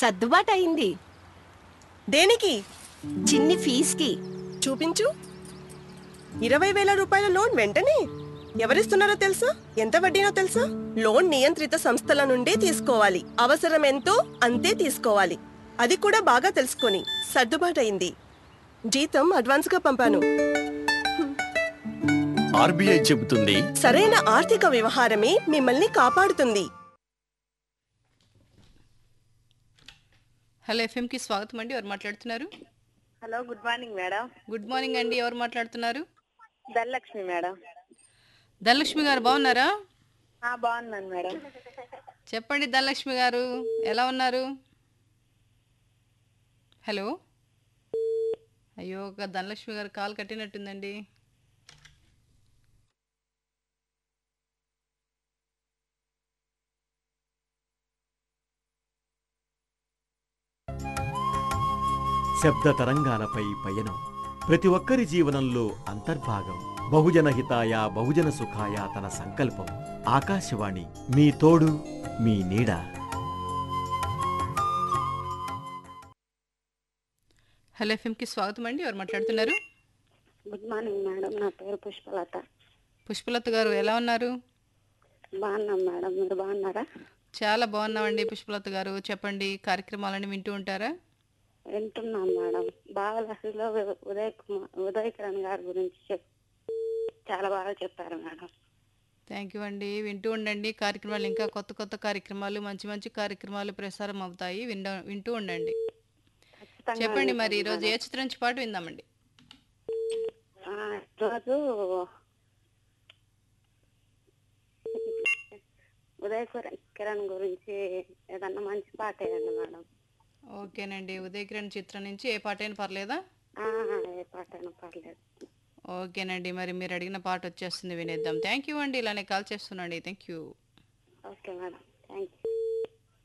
సర్దుబాటు అయింది దేనికి చిన్ని ఫీజుకి చూపించు ఇరవై వేల రూపాయల లోన్ వెంటనే ఎవరిస్తున్నారో తెలుసా ఎంత వడ్డీనో తెలుసా లోన్ నియంత్రిత సంస్థల నుండే తీసుకోవాలి అవసరం ఎంతో అంతే తీసుకోవాలి అది కూడా బాగా తెలుసుకొని సర్దుబాటయింది జీతం అడ్వాన్స్ గా పంపాను ఆర్బీఐ చెబుతుంది సరైన ఆర్థిక వ్యవహారమే మిమ్మల్ని కాపాడుతుంది హలో ఎఫ్ఎంకి స్వాగతం అండి ఎవరు మాట్లాడుతున్నారు hello good morning madam good morning అండి ఎవరు మాట్లాడుతున్నారు ధనలక్ష్మి మేడం ధనలక్ష్మి గారు బాగున్నారా ఆ, బాగున్నాను మేడం చెప్పండి ధనలక్ష్మి గారు ఎలా ఉన్నారు హలో అయ్యో ఒక ధనలక్ష్మి గారు కాల్ కట్టినట్టుందండి శబ్ద తరంగాలపై పయనం ప్రతి ఒక్కరి జీవనంలో అంతర్భాగం బహుజన హితాయ బహుజన సుఖాయ తన సంకల్పం ఆకాశవాణి మీ తోడు మీ నీడ హలో ఎఫ్ఎంకి స్వాగతం అండి ఎవరు మాట్లాడుతున్నారు గుడ్ మార్నింగ్ మేడం నా పేరు పుష్పలత పుష్పలత గారు ఎలా ఉన్నారు బాగున్నాం మేడం మీరు బాగున్నారా చాలా బాగున్నామండి పుష్పలత గారు చెప్పండి కార్యక్రమాలని వింటూ ఉంటారా వింటున్నాం మేడం బాలహరిలో ఉదయ్ కుమార్ ఉదయ్ కిరణ్ గారి గురించి చెప్ చాలా బాగా చెప్పారు మేడం థ్యాంక్ యూ అండి వింటూ ఉండండి కార్యక్రమాలు ఇంకా కొత్త కొత్త కార్యక్రమాలు మంచి మంచి కార్యక్రమాలు ప్రసారం అవుతాయి విండ వింటూ ఉండండి ఖచ్చితంగా చెప్పండి మరి వింటాను ఈరోజు ఏ మేడం. చిత్రం నుంచి పాటు విందామండి ఆ, ఈరోజు ఉదయ్ కిరణ్- కిరణ్ గురించి ఏదన్నా మంచి పాట వేయండి మేడం ఓకేనండి ఉదయ కిరణ్ చిత్రం నుంచి ఏ పాట అయినా పర్లేదా ఆ, ఏ పాట అయినా పర్లేదు ఓకేనండి మరి మీరు అడిగిన పాట వచ్చేస్తుంది వినేద్దాం థ్యాంక్ యూ అండి ఇలానే కాల్ చేస్తున్నాండి thank you okay madam thank you